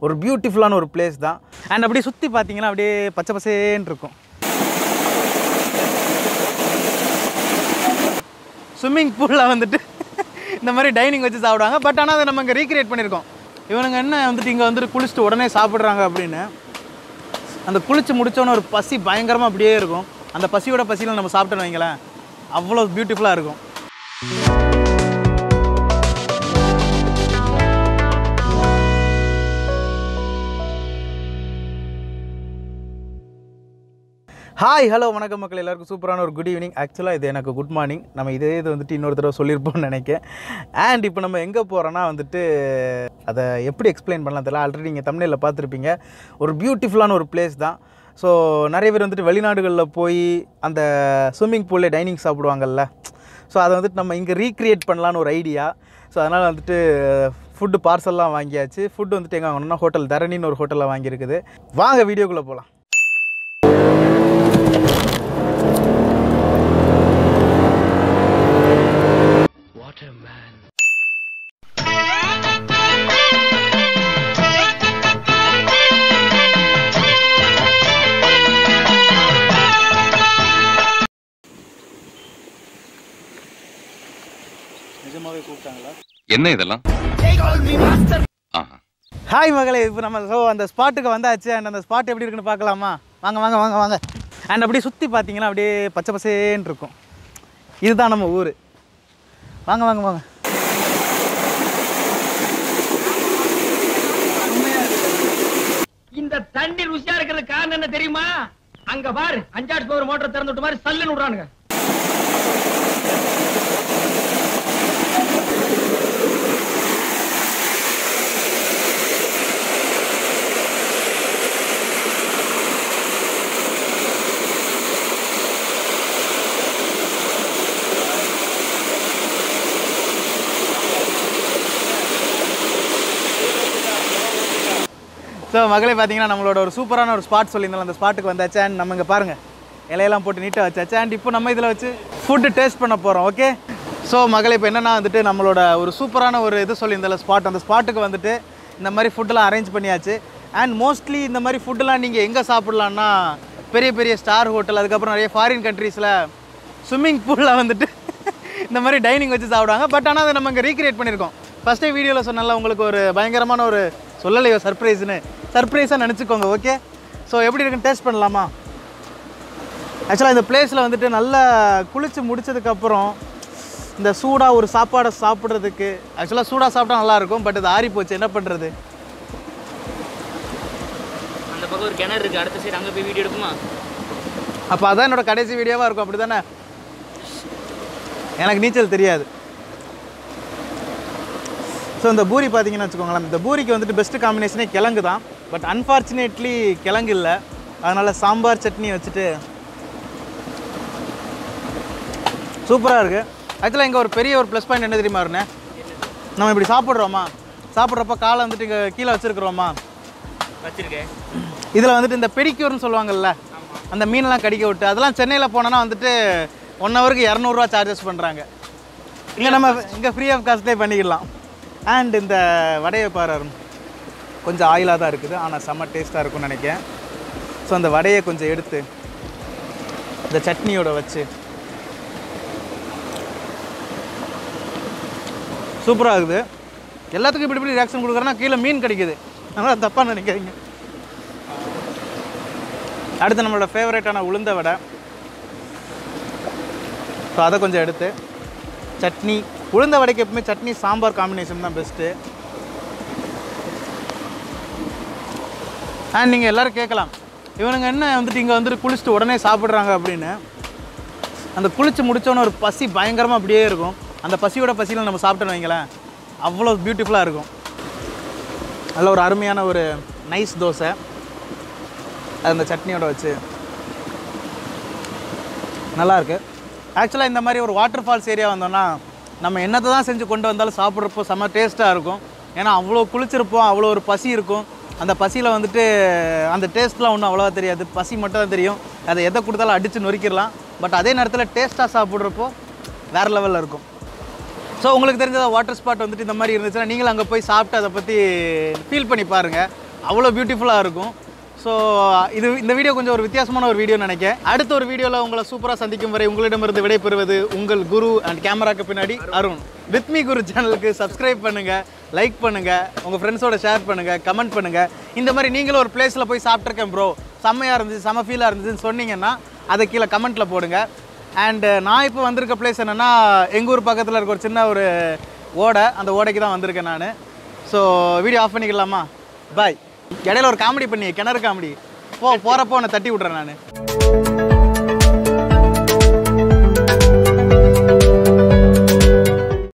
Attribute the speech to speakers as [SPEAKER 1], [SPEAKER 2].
[SPEAKER 1] ஒரு பியூட்டிஃபுல்லான ஒரு பிளேஸ் தான் அண்ட் அப்படியே சுற்றி பார்த்தீங்கன்னா அப்படியே பச்சை பசேன்னு இருக்கும் ஸ்விம்மிங் பூலில் வந்துட்டு இந்த மாதிரி டைனிங் வச்சு சாப்பிடுவாங்க பட் ஆனால் அதை நம்ம இங்கே ரீக்ரியேட் பண்ணியிருக்கோம் இவனுங்க என்ன வந்துட்டு இங்கே வந்துட்டு குளிச்சுட்டு உடனே சாப்பிட்றாங்க அப்படின்னு அந்த குளிச்சு முடிச்சோன்னே ஒரு பசி பயங்கரமாக அப்படியே இருக்கும் அந்த பசியோட பசியில் நம்ம சாப்பிட்டோன்னு வைங்களேன் அவ்வளோ பியூட்டிஃபுல்லாக இருக்கும் ஹாய் ஹலோ வணக்கம் மக்கள் எல்லாருக்கும் சூப்பரான ஒரு குட் ஈவினிங் ஆக்சுவலாக இது எனக்கு குட் மார்னிங் நம்ம இதே இது வந்துட்டு இன்னொரு தடவை சொல்லியிருப்போம்னு நினைக்கிறேன் அண்ட் இப்போ நம்ம எங்கே போகிறோன்னா வந்துட்டு அதை எப்படி எக்ஸ்பிளைன் பண்ணலாம் தெரியல ஆல்ரெடி நீங்கள் தமிழில் பார்த்துருப்பீங்க ஒரு பியூட்டிஃபுல்லான ஒரு பிளேஸ் தான் ஸோ நிறைய பேர் வந்துட்டு வெளிநாடுகளில் போய் அந்த ஸ்விம்மிங் பூலில் டைனிங் சாப்பிடுவாங்கல்ல ஸோ அதை வந்துட்டு நம்ம இங்கே ரீக்ரியேட் பண்ணலான்னு ஒரு ஐடியா ஸோ அதனால் வந்துட்டு ஃபுட்டு பார்சல்லாம் வாங்கியாச்சு ஃபுட்டு வந்துட்டு எங்கே வாங்கணும்னா ஹோட்டல் தரணின்னு ஒரு ஹோட்டலில் வாங்கியிருக்குது வாங்க வீடியோக்குள்ளே போகலாம் நிஜமாவே கூப்பிட்டாங்களா
[SPEAKER 2] என்ன இதெல்லாம் ஆஹா.
[SPEAKER 1] ஹாய் மகளே இப்போ நம்ம ஸோ அந்த ஸ்பாட்டுக்கு வந்தாச்சு அண்ட் அந்த ஸ்பாட் எப்படி இருக்குன்னு பார்க்கலாமா வாங்க வாங்க வாங்க வாங்க அண்ட் அப்படியே சுற்றி பார்த்தீங்கன்னா அப்படியே பச்சை பசேன்னு இருக்கும் இதுதான் நம்ம ஊர் வாங்க வாங்க வாங்க
[SPEAKER 3] இந்த தண்ணி ருசியா இருக்கிறது காரணம் என்ன தெரியுமா அங்க பாரு அஞ்சாடு பவர் மோட்டர் திறந்து விட்ட மாதிரி சல்லுன்னு விடுறானுங்க
[SPEAKER 1] ஸோ மகளே பார்த்தீங்கன்னா நம்மளோட ஒரு சூப்பரான ஒரு ஸ்பாட் சொல்லியிருந்தோம் அந்த ஸ்பாட்டுக்கு வந்தாச்சு அண்ட் நம்ம இங்கே பாருங்கள் இலையெல்லாம் போட்டு நீட்டாக வச்சாச்சு அண்ட் இப்போ நம்ம இதில் வச்சு ஃபுட்டு டேஸ்ட் பண்ண போகிறோம் ஓகே ஸோ மகளே இப்போ என்னென்னா வந்துட்டு நம்மளோட ஒரு சூப்பரான ஒரு இது சொல்லியிருந்தல ஸ்பாட் அந்த ஸ்பாட்டுக்கு வந்துட்டு இந்த மாதிரி ஃபுட்டெல்லாம் அரேஞ்ச் பண்ணியாச்சு அண்ட் மோஸ்ட்லி இந்த மாதிரி ஃபுட்டெல்லாம் நீங்கள் எங்கே சாப்பிட்லான்னா பெரிய பெரிய ஸ்டார் ஹோட்டல் அதுக்கப்புறம் நிறைய ஃபாரின் கண்ட்ரீஸில் ஸ்விம்மிங் பூலில் வந்துட்டு இந்த மாதிரி டைனிங் வச்சு சாப்பிடுவாங்க பட் ஆனால் அதை நம்ம இங்கே ரீக்ரியேட் பண்ணியிருக்கோம் ஃபஸ்ட்டே வீடியோவில் சொன்னால உங்களுக்கு ஒரு பயங்கரமான ஒரு சொல்லலையோ சர்ப்ரைஸ்னு சர்ப்ரைஸாக நினச்சிக்கோங்க ஓகே ஸோ எப்படி இருக்குன்னு டேஸ்ட் பண்ணலாமா ஆக்சுவலாக இந்த பிளேஸில் வந்துட்டு நல்லா குளித்து முடிச்சதுக்கப்புறம் இந்த சூடாக ஒரு சாப்பாடை சாப்பிட்றதுக்கு ஆக்சுவலாக சூடாக சாப்பிட்டா நல்லாயிருக்கும் பட் இது ஆறி போச்சு என்ன பண்ணுறது
[SPEAKER 4] அந்த பக்கம் ஒரு கிணறு இருக்கு அடுத்த சைடு அங்க போய் வீடியோ எடுக்குமா
[SPEAKER 1] அப்போ அதான் என்னோட கடைசி வீடியோவாக இருக்கும் அப்படி தானே எனக்கு நீச்சல் தெரியாது ஸோ இந்த பூரி பார்த்தீங்கன்னு வச்சுக்கோங்களேன் இந்த பூரிக்கு வந்துட்டு பெஸ்ட் காம்பினேஷனே கிழங்கு தான் பட் அன்ஃபார்ச்சுனேட்லி கிழங்கு இல்லை அதனால் சாம்பார் சட்னி வச்சுட்டு சூப்பராக இருக்குது ஆக்சுவலாக இங்கே ஒரு பெரிய ஒரு ப்ளஸ் பாயிண்ட் என்ன தெரியுமா இருந்தேன் நம்ம இப்படி சாப்பிட்றோமா சாப்பிட்றப்ப காலை வந்துட்டு இங்கே கீழே வச்சுருக்குறோமா
[SPEAKER 4] வச்சிருக்கேன்
[SPEAKER 1] இதில் வந்துட்டு இந்த பெடிக்யூர்னு சொல்லுவாங்கல்ல அந்த மீனெல்லாம் கடிக்க விட்டு அதெல்லாம் சென்னையில் போனோன்னா வந்துட்டு ஒன் ஹவருக்கு இரநூறுவா சார்ஜஸ் பண்ணுறாங்க இங்கே நம்ம இங்கே ஃப்ரீ ஆஃப் காஸ்ட்லேயே பண்ணிக்கலாம் அண்ட் இந்த வடையை பாரு அருண். கொஞ்சம் ஆயிலாக தான் இருக்குது ஆனால் செம்ம டேஸ்ட்டாக இருக்கும்னு நினைக்கிறேன் ஸோ அந்த வடையை கொஞ்சம் எடுத்து இந்த சட்னியோட வச்சு சூப்பராக இருக்குது எல்லாத்துக்கும் இப்படி இப்படி ரியாக்ஷன் கொடுக்குறேன்னா கீழே மீன் கிடைக்குது அதனால் தப்பாக நினைக்காதீங்க அடுத்து நம்மளோட ஃபேவரட்டான உளுந்த வடை ஸோ அதை கொஞ்சம் எடுத்து சட்னி உளுந்த வடைக்கு எப்பவுமே சட்னி சாம்பார் காம்பினேஷன் தான் பெஸ்ட்டு அண்ட் நீங்கள் எல்லோரும் கேட்கலாம் இவனுங்க என்ன வந்துட்டு இங்கே வந்துட்டு குளிச்சுட்டு உடனே சாப்பிட்றாங்க அப்படின்னு அந்த குளிச்சு முடிச்சோன்னே ஒரு பசி பயங்கரமாக அப்படியே இருக்கும் அந்த பசியோட பசியில் நம்ம சாப்பிட்டோன்னு வைங்களேன் அவ்வளோ பியூட்டிஃபுல்லாக இருக்கும் நல்ல ஒரு அருமையான ஒரு நைஸ் தோசை அது அந்த சட்னியோட வச்சு நல்லா இருக்கு ஆக்சுவலாக இந்த மாதிரி ஒரு வாட்டர் ஃபால்ஸ் ஏரியா வந்தோம்னா நம்ம என்னத்தை தான் செஞ்சு கொண்டு வந்தாலும் சாப்பிட்றப்போ செம்ம டேஸ்ட்டாக இருக்கும் ஏன்னா அவ்வளோ குளிச்சிருப்போம் அவ்வளோ ஒரு பசி இருக்கும் அந்த பசியில் வந்துட்டு அந்த டேஸ்ட்லாம் ஒன்றும் அவ்வளோவா தெரியாது பசி மட்டும் தான் தெரியும் அதை எதை கொடுத்தாலும் அடித்து நொறுக்கிடலாம் பட் அதே நேரத்தில் டேஸ்ட்டாக சாப்பிட்றப்போ வேறு லெவலில் இருக்கும் ஸோ உங்களுக்கு தெரிஞ்ச வாட்டர் ஸ்பாட் வந்துட்டு இந்த மாதிரி இருந்துச்சுன்னா நீங்களும் அங்கே போய் சாப்பிட்டு அதை பற்றி ஃபீல் பண்ணி பாருங்கள் அவ்வளோ பியூட்டிஃபுல்லாக இருக்கும் ஸோ இது இந்த வீடியோ கொஞ்சம் ஒரு வித்தியாசமான ஒரு வீடியோ நினைக்கிறேன் அடுத்த ஒரு வீடியோவில் உங்களை சூப்பராக சந்திக்கும் வரை உங்களிடமிருந்து விடைபெறுவது உங்கள் குரு அண்ட் கேமராக்கு பின்னாடி அருண் வித் மீ குரு சேனலுக்கு சப்ஸ்கிரைப் பண்ணுங்கள் லைக் பண்ணுங்கள் உங்கள் ஃப்ரெண்ட்ஸோட ஷேர் பண்ணுங்கள் கமெண்ட் பண்ணுங்கள் இந்த மாதிரி நீங்களும் ஒரு பிளேஸில் போய் சாப்பிட்ருக்கேன் ப்ரோ செம்மையாக இருந்துச்சு செம ஃபீலாக இருந்துச்சுன்னு சொன்னீங்கன்னா அதை கீழே கமெண்ட்டில் போடுங்க அண்டு நான் இப்போ வந்திருக்க பிளேஸ் என்னென்னா எங்கள் ஊர் பக்கத்தில் இருக்க ஒரு சின்ன ஒரு ஓடை அந்த ஓடைக்கு தான் வந்திருக்கேன் நான் ஸோ வீடியோ ஆஃப் பண்ணிக்கலாமா பாய் இடையில ஒரு காமெடி பண்ணி கிணறு காமெடி போ போகிறப்போ உன்னை தட்டி விட்றேன் நான்